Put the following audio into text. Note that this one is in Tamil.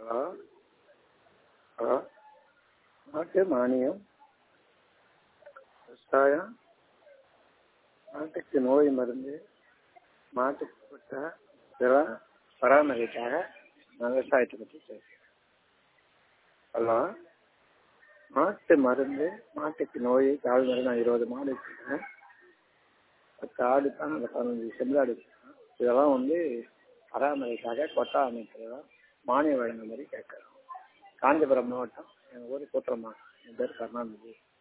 ஹலோ ஹலோ மாட்டு மானியம் விவசாயம் மாட்டுக்கு நோய் மருந்து மாட்டுக்கு போட்ட இதெல்லாம் பராமரிக்காக நான் விவசாயத்தை பற்றி பேசுகிறேன் ஹலோ மாட்டு மருந்து மாட்டுக்கு நோய் கால் மருந்து நான் இருபது மாடு வச்சுருக்கேன் பத்து ஆடு தான் அந்த பதினஞ்சு செம்மறியாடு வச்சுருக்கேன் இதெல்லாம் வந்து பராமரிக்காக கொட்டா அமைக்கிறதா மானியம் வழங்குற மாதிரி கேட்குறோம் காஞ்சிபுரம் மாவட்டம் எங்கள் ஊர் கூட்டுறமா என் பேர் கருணாநிதி